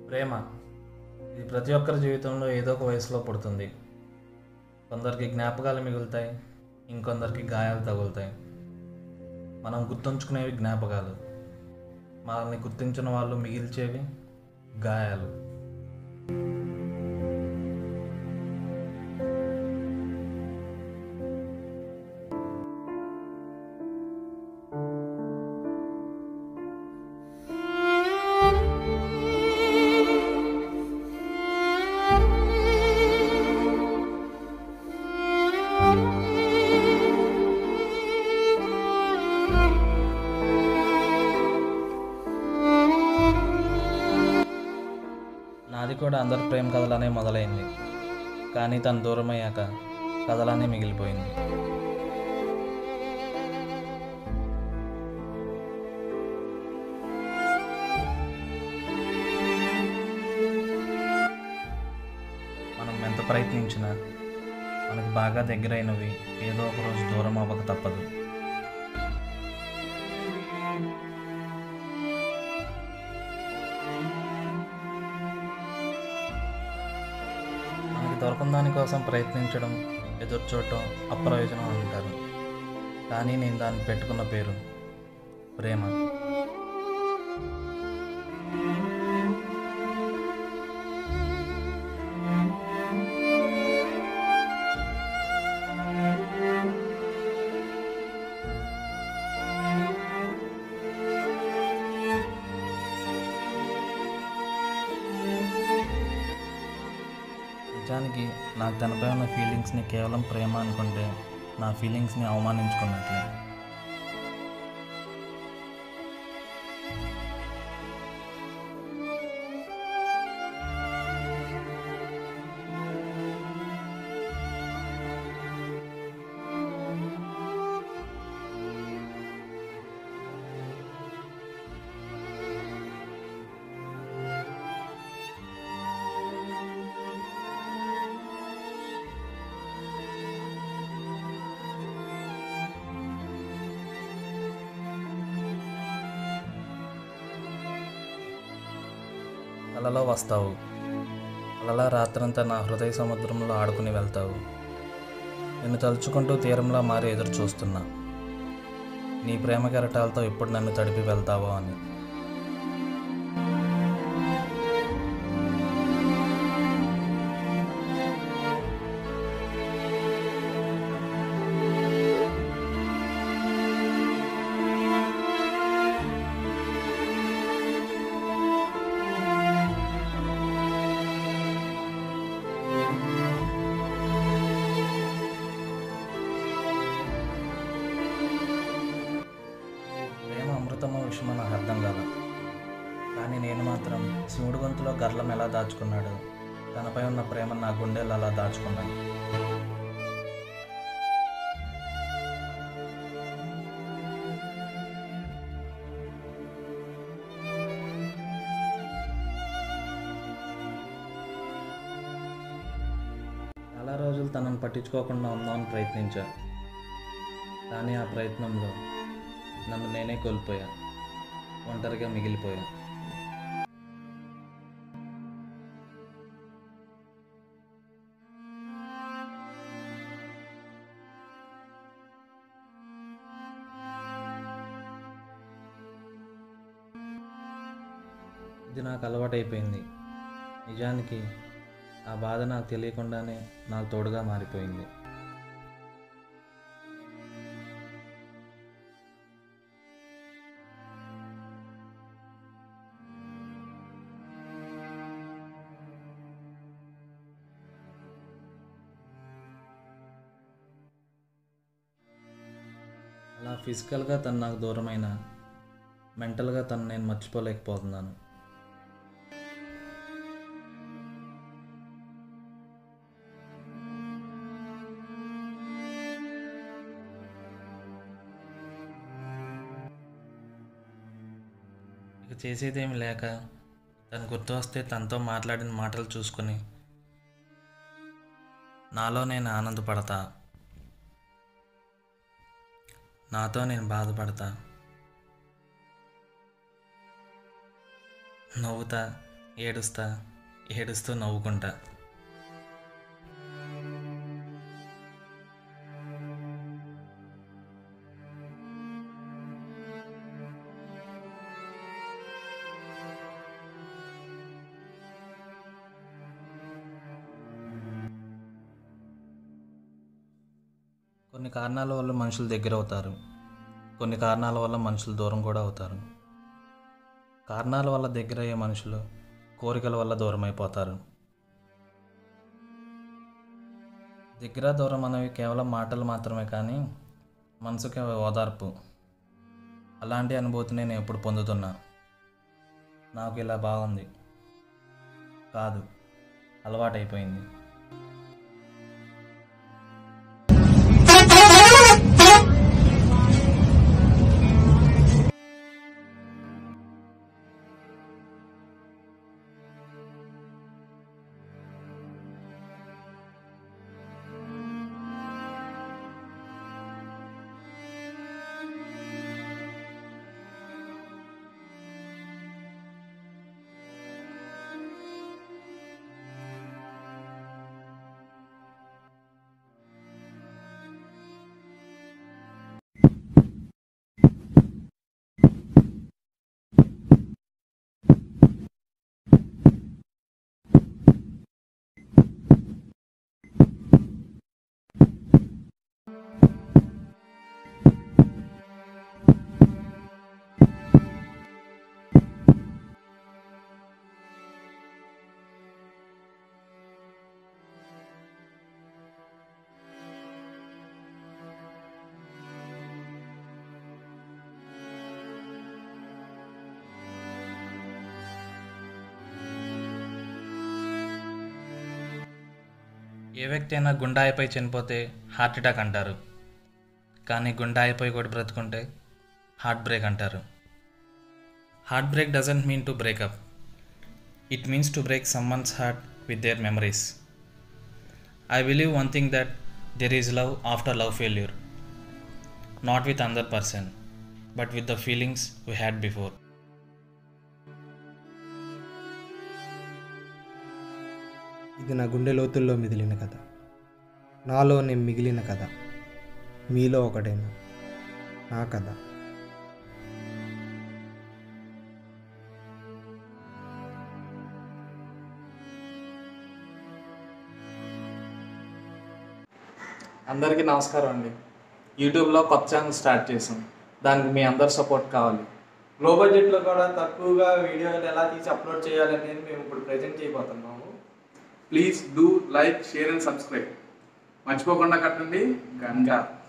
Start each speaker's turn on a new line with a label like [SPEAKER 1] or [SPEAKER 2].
[SPEAKER 1] ప్రేమ ఇది ప్రతి ఒక్కరి జీవితంలో ఏదో ఒక వయసులో పుడుతుంది కొందరికి జ్ఞాపకాలు మిగులుతాయి ఇంకొందరికి గాయాలు తగులుతాయి మనం గుర్తుంచుకునేవి జ్ఞాపకాలు మనల్ని గుర్తించిన వాళ్ళు మిగిల్చేవి గాయాలు నాది కూడా అందరి ప్రేమ కథలనే మొదలైంది కానీ తను దూరం అయ్యాక కథలనే మిగిలిపోయింది మనం ఎంత ప్రయత్నించినా మనకు బాగా దగ్గరైనవి ఏదో ఒక రోజు దూరం అవ్వక తప్పదు మనకి దొరకని దానికోసం ప్రయత్నించడం ఎదురు చూడటం అప్రయోజనం అంటారు కానీ నేను దాన్ని పెట్టుకున్న పేరు ప్రేమ నిజానికి నాకు తనపై ఉన్న ఫీలింగ్స్ని కేవలం ప్రేమ అనుకుంటే నా ఫీలింగ్స్ని అవమానించుకున్నట్లే కలలో వస్తావు అలలా రాత్రంతా నా హృదయ సముద్రంలో ఆడుకుని వెళ్తావు నిన్ను తలుచుకుంటూ తీరంలా మారి ఎదురు చూస్తున్నా నీ ప్రేమ కెరటాలతో ఎప్పుడు నన్ను తడిపి వెళ్తావో అని ప్రేమ అమృతమో విషయమో నాకు అర్థం కాదు కానీ నేను మాత్రం శివుడి గొంతులో గర్లం ఎలా దాచుకున్నాడు తనపై ఉన్న ప్రేమ నా గుండెలు అలా దాచుకున్నాను చాలా రోజులు తనను పట్టించుకోకుండా ఉందామని ప్రయత్నించా కానీ ఆ ప్రయత్నంలో నన్ను నేనే కోల్పోయా ఒంటరిగా మిగిలిపోయా ఇది నాకు అలవాటైపోయింది నిజానికి ఆ బాధ నాకు తెలియకుండానే నాకు తోడుగా మారిపోయింది అలా ఫిజికల్గా తను నాకు దూరమైన మెంటల్గా తను నేను మర్చిపోలేకపోతున్నాను ఇక చేసేదేమి లేక తను గుర్తు వస్తే తనతో మాట్లాడిన మాటలు చూసుకొని నాలో నేను ఆనందపడతా నాతో నేను బాధపడతా నవ్వుతా ఏడుస్తా ఏడుస్తూ నవ్వుకుంటా కొన్ని కారణాల వల్ల మనుషులు దగ్గర అవుతారు కొన్ని కారణాల వల్ల మనుషులు దూరం కూడా అవుతారు కారణాల వల్ల దగ్గర అయ్యే మనుషులు కోరికల వల్ల దూరం అయిపోతారు దగ్గర దూరం అనేవి కేవలం మాటలు మాత్రమే కానీ మనసుకి అవి ఓదార్పు అలాంటి అనుభూతి నేను ఎప్పుడు పొందుతున్నా నాకు ఇలా బాగుంది కాదు అలవాటైపోయింది ఏ వ్యక్తి అయినా గుండాయిపై చనిపోతే హార్ట్ అటాక్ అంటారు కానీ గుండాయిపై కూడా బ్రతుకుంటే హార్ట్ బ్రేక్ అంటారు heart break doesn't mean to breakup it means to break someone's heart with their memories I believe one thing that there is love after love failure not with another person but with the feelings we had before
[SPEAKER 2] ఇది నా గుండె లోతుల్లో మిగిలిన కథ నాలోనే మిగిలిన కథ మీలో ఒకటైన నా కథ
[SPEAKER 1] అందరికీ నమస్కారం అండి యూట్యూబ్లో కొత్త ఛానల్ స్టార్ట్ చేసాం దానికి మీ అందరి సపోర్ట్ కావాలి
[SPEAKER 3] లో బడ్జెట్లో కూడా తక్కువగా వీడియోలు ఎలా తీసి అప్లోడ్ చేయాలనేది మేము ఇప్పుడు ప్రజెంట్ చేయబోతున్నాము
[SPEAKER 4] please do like share and subscribe మర్చిపోకుండా కట్టండి గంగా